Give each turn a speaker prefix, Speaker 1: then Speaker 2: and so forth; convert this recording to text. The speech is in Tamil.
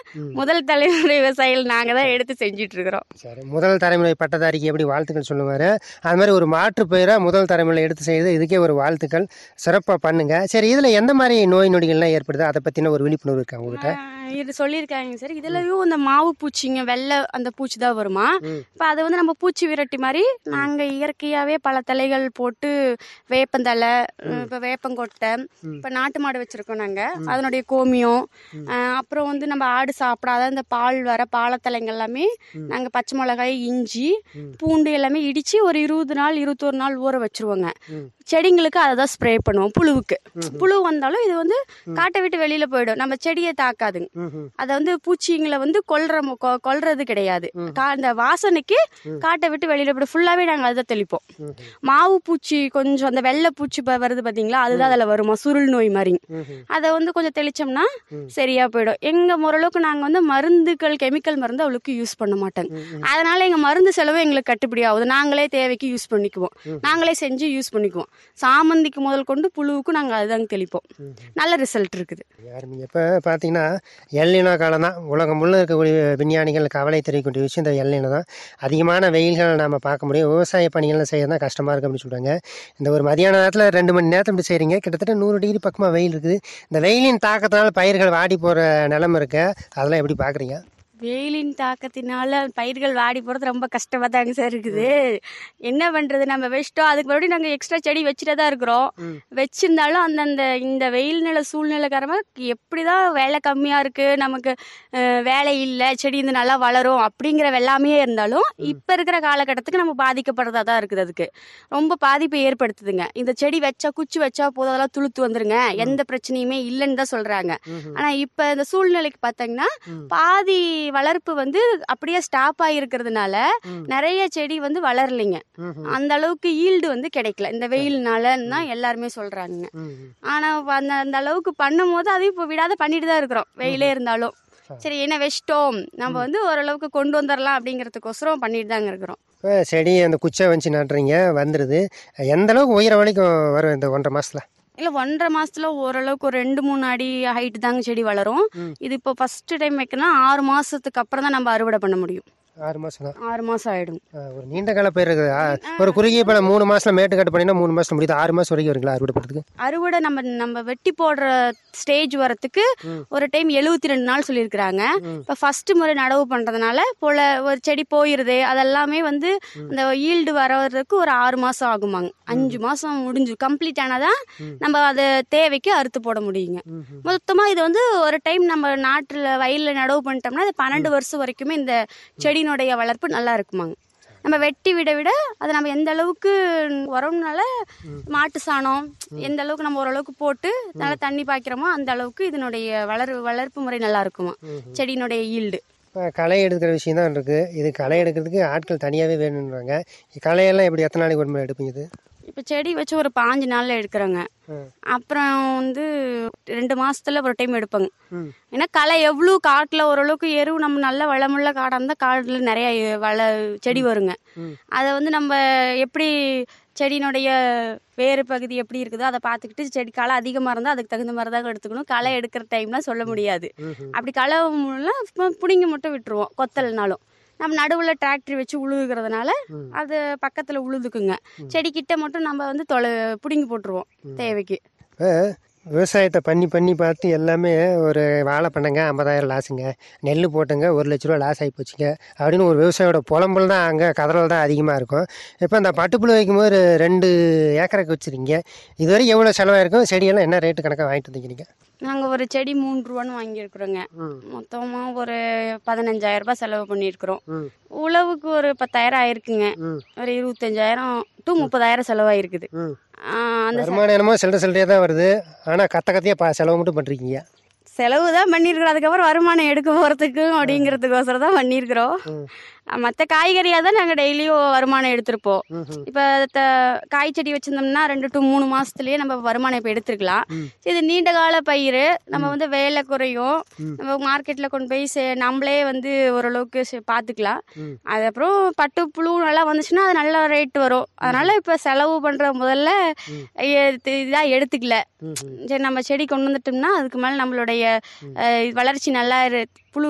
Speaker 1: முதல் தலைமுறை விவசாயிகள் நாங்கள் தான் எடுத்து செஞ்சுட்டு இருக்கிறோம்
Speaker 2: சரி முதல் தலைமுறை பட்டதாரிக்கு எப்படி வாழ்த்துக்கள் சொல்லுவார் அது மாதிரி ஒரு மாற்று பெயரை முதல் தலைமுறை எடுத்து செய்து இதுக்கே ஒரு வாழ்த்துக்கள் சிறப்பாக பண்ணுங்க சரி இதில் எந்த மாதிரி நோய் நொடிகள்லாம் ஏற்படுது அதை பற்றின ஒரு விழிப்புணர்வு இருக்கா உங்ககிட்ட
Speaker 1: ஆஹ் இது சொல்லியிருக்காங்க சார் இதுலயும் இந்த மாவு பூச்சிங்க வெள்ளை அந்த பூச்சி தான் வருமா
Speaker 2: ம்.
Speaker 1: இப்போ அதை வந்து நம்ம பூச்சி விரட்டி மாதிரி நாங்கள் இயற்கையாகவே பல தலைகள் போட்டு வேப்பந்தலை இப்போ வேப்பங்கொட்டை இப்போ நாட்டு மாடு வச்சுருக்கோம் நாங்கள் அதனுடைய கோமியம் ஆஹ் அப்புறம் வந்து நம்ம ஆடு சாப்பிடாத இந்த பால் வர பாலத்தலைங்க எல்லாமே நாங்கள் பச்சை மிளகாய் இஞ்சி பூண்டு எல்லாமே இடித்து ஒரு இருபது நாள் இருபத்தொரு நாள் ஊற வச்சுருவோங்க
Speaker 2: ம்.
Speaker 1: செடிங்களுக்கு அதை தான் ஸ்ப்ரே பண்ணுவோம் புழுவுக்கு புழு வந்தாலும் இது வந்து காட்டை விட்டு வெளியில் போயிடும் நம்ம செடியை தாக்காதுங்க
Speaker 2: ம்
Speaker 1: அதை வந்து பூச்சிங்களை வந்து கொல்ற மு- கொ- கொல்றது கிடையாது கா- அந்த வாசனைக்கு காட்டை விட்டு வெளியில போய் ஃபுல்லாவே நாங்க அதை தெளிப்போம்
Speaker 2: ம்
Speaker 1: மாவு பூச்சி கொஞ்சம் அந்த வெள்ளை பூச்சி ப- வருது பாத்தீங்களா அதுதான் அதுல வருமா சுருள் நோய் மாதிரி
Speaker 2: ம்
Speaker 1: அதை வந்து கொஞ்சம் தெளிச்சோம்னா சரியா போயிடும் எங்க ஓரளவுக்கு நாங்க வந்து மருந்துகள் கெமிக்கல் மருந்து அவளுக்கு யூஸ் பண்ண மாட்டோங்க அதனால எங்க மருந்து செலவு எங்களுக்கு கட்டுப்படி ஆகுது நாங்களே தேவைக்கு யூஸ் பண்ணிக்குவோம் நாங்களே செஞ்சு யூஸ் பண்ணிக்குவோம் சாமந்திக்கு முதல் கொண்டு புழுவுக்கும் நாங்க அதுதாங்க தெளிப்போம் நல்ல ரிசல்ட் இருக்குது
Speaker 2: யாருமே இப்போ பார்த்தீங்கன்னா எல்லினோ காலம் தான் உலகம் முழுக்க இருக்கக்கூடிய விஞ்ஞானிகள் கவலை தெரிவிக்கக்கூடிய விஷயம் இந்த எல்லினோ தான் அதிகமான வெயில்களை நாம் பார்க்க முடியும் விவசாய பணிகள்லாம் செய்ய தான் கஷ்டமாக இருக்குது அப்படின்னு சொல்கிறாங்க இந்த ஒரு மதியான நேரத்தில் ரெண்டு மணி நேரத்தில் இப்படி செய்கிறீங்க கிட்டத்தட்ட நூறு டிகிரி பக்கமாக வெயில் இருக்குது இந்த வெயிலின் தாக்கத்தினால பயிர்கள் வாடி போகிற நிலமை இருக்கு அதெல்லாம் எப்படி பார்க்குறீங்க
Speaker 1: வெயிலின் தாக்கத்தினால பயிர்கள் வாடி போகிறது ரொம்ப கஷ்டமாக தாங்க சார் இருக்குது என்ன பண்ணுறது நம்ம வச்சிட்டோம் அதுக்கு மறுபடியும் நாங்கள் எக்ஸ்ட்ரா செடி வச்சுட்டே தான் இருக்கிறோம் வச்சிருந்தாலும் அந்தந்த இந்த வெயில் நில சூழ்நிலை காரணமாக எப்படி தான் வேலை கம்மியாக இருக்குது நமக்கு அஹ், வேலை இல்லை செடி வந்து நல்லா வளரும் அப்படிங்கிற எல்லாமே இருந்தாலும் இப்போ இருக்கிற காலகட்டத்துக்கு நம்ம பாதிக்கப்படுறதா தான் இருக்குது அதுக்கு ரொம்ப பாதிப்பை ஏற்படுத்துதுங்க இந்த செடி வச்சா குச்சி வச்சா போதும் அதெல்லாம் துளுத்து வந்துருங்க எந்த பிரச்சனையுமே இல்லைன்னு தான் சொல்கிறாங்க ஆனால் இப்போ இந்த சூழ்நிலைக்கு பார்த்தீங்கன்னா பாதி வளர்ப்பு வந்து அப்படியே ஸ்டாப் ஆகிருக்கிறதுனால நிறைய செடி வந்து வளரலைங்க அந்த அளவுக்கு ஈல்டு வந்து கிடைக்கல இந்த வெயில்னால தான் எல்லாருமே சொல்றாங்க ஆனா அந்த அந்த அளவுக்கு பண்ணும் போது அதையும் இப்போ விடாத பண்ணிட்டு தான் இருக்கிறோம் வெயிலே இருந்தாலும் சரி என்ன வெச்சிட்டோம் நம்ம வந்து ஓரளவுக்கு கொண்டு வந்துடலாம் அப்படிங்கிறதுக்கோசரம் பண்ணிட்டு தாங்க இருக்கிறோம்
Speaker 2: இப்போ செடி அந்த குச்சை வச்சு நடுறீங்க வந்துடுது எந்த அளவுக்கு உயர வரைக்கும் வரும் இந்த ஒன்றரை மாதத்தில்
Speaker 1: இல்லை ஒன்றரை மாசத்துல ஓரளவுக்கு ஒரு ரெண்டு மூணு அடி ஹைட் தாங்க செடி வளரும் இது இப்போ ஃபர்ஸ்ட் டைம் வைக்கணும் ஆறு மாசத்துக்கு அப்புறம் தான் நம்ம அறுவடை பண்ண முடியும்
Speaker 2: ஆறு மாதம் தான்
Speaker 1: ஆறு மாசம் ஆயிடும்
Speaker 2: ஆ, ஒரு நீண்ட கால பயிர் இருக்குது ஆ, ஒரு குறுகிய பல மூணு மாசத்துல மேட்டுக்காட்டு பண்ணினா மூணு மாசத்துல முடியுது ஆறு மாசம் வரைக்கும் வருங்களா அறுவடை பண்ணுறதுக்கு
Speaker 1: அறுவடை நம்ம நம்ம வெட்டி போடுற ஸ்டேஜ் வரத்துக்கு ஒரு டைம் எழுபத்தி ரெண்டு நாள் சொல்லியிருக்கிறாங்க இப்போ ஃபர்ஸ்ட் முறை நடவு பண்ணுறதுனால போல ஒரு செடி போயிருது அதெல்லாமே வந்து அந்த ஈல்டு வர்றதுக்கு ஒரு ஆறு மாதம் ஆகுமாங்க அஞ்சு மாதம் முடிஞ்சு கம்ப்ளீட் ஆனாதான் நம்ம அதை தேவைக்கு அறுத்து போட முடியுங்க மொத்தமாக இது வந்து ஒரு டைம் நம்ம நாட்டில் வயலில் நடவு பண்ணிட்டோம்னா அது பன்னெண்டு வருஷம் வரைக்குமே இந்த செடியினுடைய வளர்ப்பு நல்லா இருக்குமாங்க நம்ம வெட்டி விட விட அது நம்ம எந்த அளவுக்கு உரம்னால மாட்டு சாணம் எந்த அளவுக்கு நம்ம ஓரளவுக்கு போட்டு நல்லா தண்ணி பாய்க்கிறோமோ அந்த அளவுக்கு இதனுடைய வளர் வளர்ப்பு முறை நல்லா இருக்குமா செடியினுடைய ஈல்டு
Speaker 2: இப்போ களை எடுக்கிற விஷயம் தான் இருக்குது இது களை எடுக்கிறதுக்கு ஆட்கள் தனியாகவே வேணுன்றாங்க களையெல்லாம் எப்படி எத்தனை நாளைக்கு ஒரு முறை எடுப்பீங்க இது
Speaker 1: இப்போ செடி வச்சு ஒரு பாஞ்சு நாளில் எடுக்கிறோங்க
Speaker 2: ம்.
Speaker 1: அப்புறம் வந்து ரெண்டு மாசத்துல ஒரு டைம் எடுப்பேங்க
Speaker 2: ம்.
Speaker 1: ஏன்னா களை எவ்வளோ காட்டில் ஓரளவுக்கு எருவு நம்ம நல்ல வளமுள்ள காடாக இருந்தால் காட்டில் நிறைய வள செடி வருங்க
Speaker 2: ம்.
Speaker 1: அதை வந்து நம்ம எப்படி செடியினுடைய வேறு பகுதி எப்படி இருக்குதோ அதை பார்த்துக்கிட்டு செடி களை அதிகமாக இருந்தால் அதுக்கு தகுந்த மாதிரி தான் எடுத்துக்கணும் களை எடுக்கிற டைம்லாம் சொல்ல முடியாது அப்படி களை முல்லாம் பிடிங்கி மட்டும் விட்டுருவோம் கொத்தல்னாலும் நம்ம நடுவில் டிராக்டர் வச்சு உழுகுறதுனால அது பக்கத்தில் உழுதுக்குங்க செடி கிட்ட மட்டும் நம்ம வந்து தொலை பிடுங்கி போட்டுருவோம் தேவைக்கு
Speaker 2: இப்போ விவசாயத்தை பண்ணி பண்ணி பார்த்து எல்லாமே ஒரு வாழை பண்ணங்க ஐம்பதாயிரம் லாஸுங்க நெல் போட்டுங்க ஒரு லட்ச ரூபா லாஸ் ஆகி போச்சுங்க அப்படின்னு ஒரு விவசாயியோட புலம்பல் தான் அங்கே கதறல் தான் அதிகமாக இருக்கும் இப்போ இந்த பட்டுப்புழு வைக்கும்போது ஒரு ரெண்டு ஏக்கருக்கு வச்சுருக்கீங்க இதுவரை எவ்வளோ செலவாயிருக்கும் செடியெல்லாம் என்ன ரேட்டு கணக்காக வாங்கிட்டு வந்தீங்க நீங்கள்
Speaker 1: நாங்கள் ஒரு செடி மூணு ரூபான்னு வாங்கியிருக்கிறோங்க மொத்தமாக ஒரு பதினஞ்சாயிரம் ரூபாய் செலவு பண்ணியிருக்கிறோம்
Speaker 2: ம்.
Speaker 1: உழவுக்கு ஒரு பத்தாயிரம் ஆயிருக்குங்க
Speaker 2: ம்.
Speaker 1: ஒரு இருபத்தஞ்சாயிரம் டு முப்பதாயிரம் செலவாயிருக்குது
Speaker 2: ம்
Speaker 1: ஆ, அந்த
Speaker 2: வருமானம் என்னமோ சில்லற சில்லறையாக தான் வருது ஆனால் கத்த கத்தையாக பா செலவு மட்டும் பண்ணுறீங்க
Speaker 1: செலவு தான் பண்ணியிருக்கிறோம் அதுக்கப்புறம் வருமானம் எடுக்க போகிறதுக்கும் அப்படிங்கிறதுக்கோசரம் தான் பண்ணியிருக்கிறோம் மற்ற காய்கறியாக தான் நாங்கள் டெய்லியும் வருமானம் எடுத்திருப்போம் இப்போ த காய் செடி வச்சுருந்தோம்னா ரெண்டு டு மூணு மாதத்துலேயே நம்ம வருமானம் இப்போ எடுத்துருக்கலாம் இது நீண்ட கால பயிர் நம்ம வந்து வேலை குறையும் நம்ம மார்க்கெட்டில் கொண்டு போய் சே நம்மளே வந்து ஓரளவுக்கு சே- பார்த்துக்கலாம் அதுக்கப்புறம் பட்டு புழு நல்லா வந்துச்சுன்னா அது நல்ல ரேட் வரும் அதனால இப்போ செலவு பண்ணுற முதல்ல இதாக எடுத்துக்கல சரி நம்ம செடி கொண்டு வந்துட்டோம்னா அதுக்கு மேலே நம்மளுடைய அஹ், வளர்ச்சி நல்லா இரு- புழு